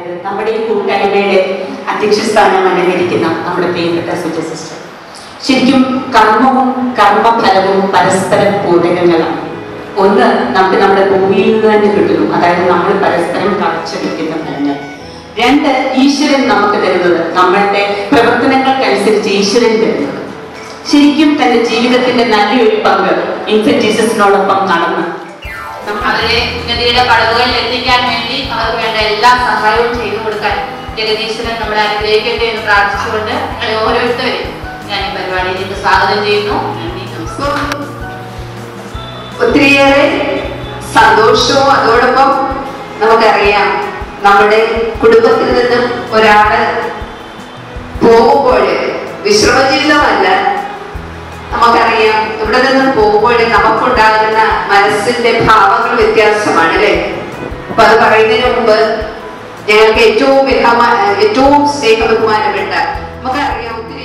അതായത് നമ്മുടെ ഈ കൂട്ടായ്മയുടെ അധ്യക്ഷ സ്ഥാനം അലങ്കരിക്കുന്ന നമ്മുടെ പ്രിയപ്പെട്ട സുജ സിസ്റ്റർ ശരിക്കും കർമ്മവും കർമ്മഫലവും പരസ്പരം പൂരകങ്ങളാണ് ഒന്ന് നമുക്ക് നമ്മുടെ ഭൂമിയിൽ നിന്ന് തന്നെ കിട്ടുന്നു അതായത് നമ്മൾ പരസ്പരം കാഴ്ചവെക്കുന്ന ഫലങ്ങൾ രണ്ട് ഈശ്വരൻ നമുക്ക് തരുന്നത് നമ്മളുടെ പ്രവർത്തനങ്ങൾക്കനുസരിച്ച് ഈശ്വരൻ തരുന്നത് ശരിക്കും തന്റെ ജീവിതത്തിന്റെ നല്ലൊരു പങ്ക് ഇൻഫന്റ് ജീസസിനോടൊപ്പം നടന്നു നമ്മൾ അവരെ ഉന്നതിയുടെ പടവുകളിൽ എത്തിക്കാൻ വേണ്ടി അവർക്ക് വേണ്ട എല്ലാ സഹായവും ചെയ്തു കൊടുക്കാൻ ജഗദീശ്വരൻ നമ്മളെ അനുഗ്രഹിക്കട്ടെ എന്ന് പ്രാർത്ഥിച്ചുകൊണ്ട് നിങ്ങളെ ഓരോരുത്തരെയും ഞാൻ ഈ പരിപാടിയിലേക്ക് സ്വാഗതം ചെയ്യുന്നു നന്ദി നമസ്കാരം ഒത്തിരിയേറെ സന്തോഷവും അതോടൊപ്പം നമുക്കറിയാം നമ്മുടെ കുടുംബത്തിൽ നിന്നും ഒരാള് പോകുമ്പോൾ വിശ്രമജീവിതമല്ല നമുക്കറിയാം ഇവിടെ നിന്നും പോകുമ്പോൾ നമുക്കുണ്ടാകുന്ന മനസ്സിന്റെ ഭാവങ്ങൾ വ്യത്യാസമാണ് അല്ലേ അപ്പൊ അത് പറയുന്നതിന് മുമ്പ് ഞങ്ങൾക്ക് ഏറ്റവും ബഹുമാ ഏറ്റവും സ്നേഹബഹുമാനപ്പെട്ട നമുക്കറിയാം ഒത്തിരി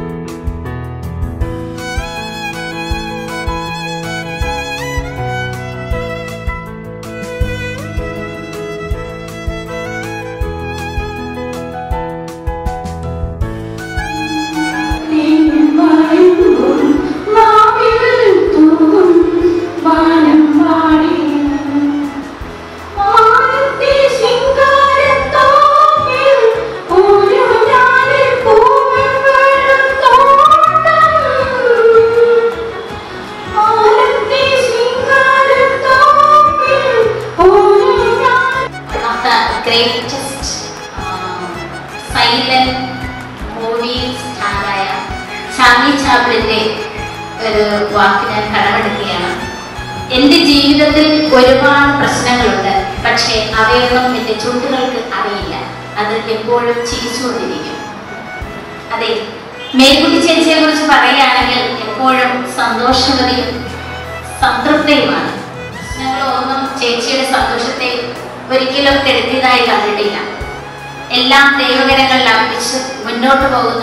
one of the greatest silent movie സ്റ്റാറായ ചാർലി ചാപ്ലിന്റെ ഒരു വാക്ക് ഞാൻ കടമെടുക്കുകയാണ് എൻ്റെ ജീവിതത്തിൽ ഒരുപാട് പ്രശ്നങ്ങളുണ്ട് പക്ഷേ അവയൊന്നും എൻ്റെ ചുണ്ടുകൾക്ക് അറിയില്ല അത് എപ്പോഴും ചിരിച്ചുകൊണ്ടിരിക്കും അതെ മേൽക്കുട്ടി ചേച്ചിയെ കുറിച്ച് പറയുകയാണെങ്കിൽ എപ്പോഴും സന്തോഷവതിയും സംതൃപ്തയുമാണ് പ്രശ്നങ്ങളൊന്നും ചേച്ചിയുടെ സന്തോഷത്തെ ഒരിക്കലും കെടുത്തിയതായി കണ്ടിട്ടില്ല എല്ലാം ദൈവകരങ്ങളിൽ അർപ്പിച്ച് മുന്നോട്ട് പോകുന്ന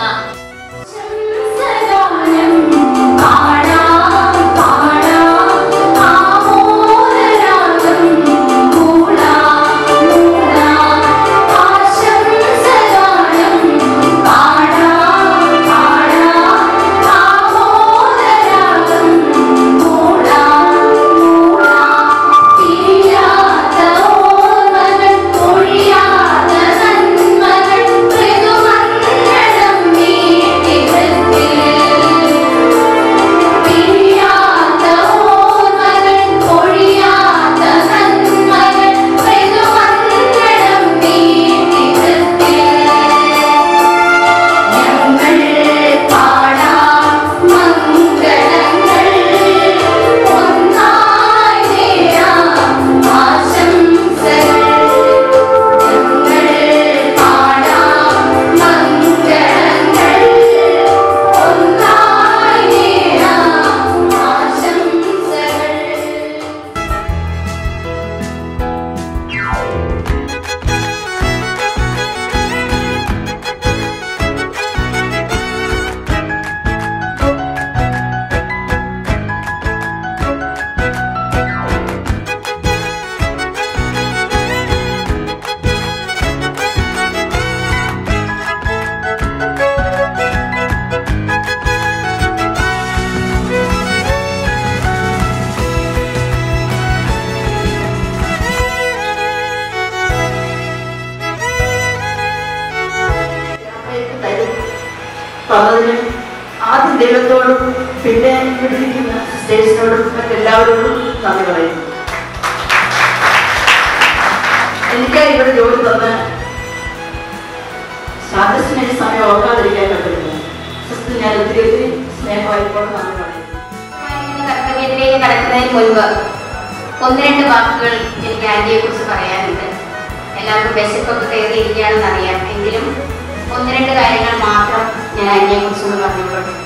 തരും തന്നതിന് ആദ്യം ദൈവത്തോടും പിന്നെ ഇവിടിരിക്കുന്ന സിസ്റ്റേഴ്സിനോടും മറ്റെല്ലാവരോടും നന്ദി പറയുന്നു എനിക്ക് ഇവിടെ ജോലി തന്ന് ശാന്തസ്നേഹ സമയം ഓർക്കാതിരിക്കാൻ പറ്റുന്നു സിസ്റ്റർ ഞാൻ ഒത്തിരി ഒത്തിരി സ്നേഹമായിപ്പോൾ നന്ദി പറയുന്നു കർത്തവ്യത്തിലേക്ക് കടക്കുന്നതിന് മുൻപ് ഒന്ന് രണ്ട് വാക്കുകൾ എനിക്ക് ആന്റിയെ കുറിച്ച് പറയാനുണ്ട് എല്ലാവർക്കും വിശപ്പൊക്കെ കയറിയിരിക്കുകയാണെന്ന് അറിയാം എങ്കിലും ഒന്ന് രണ്ട് കാര്യങ്ങൾ മാത്രം ഞാൻ ആന്റിയെ കുറിച്ചൊന്ന് പറഞ്ഞോളൂ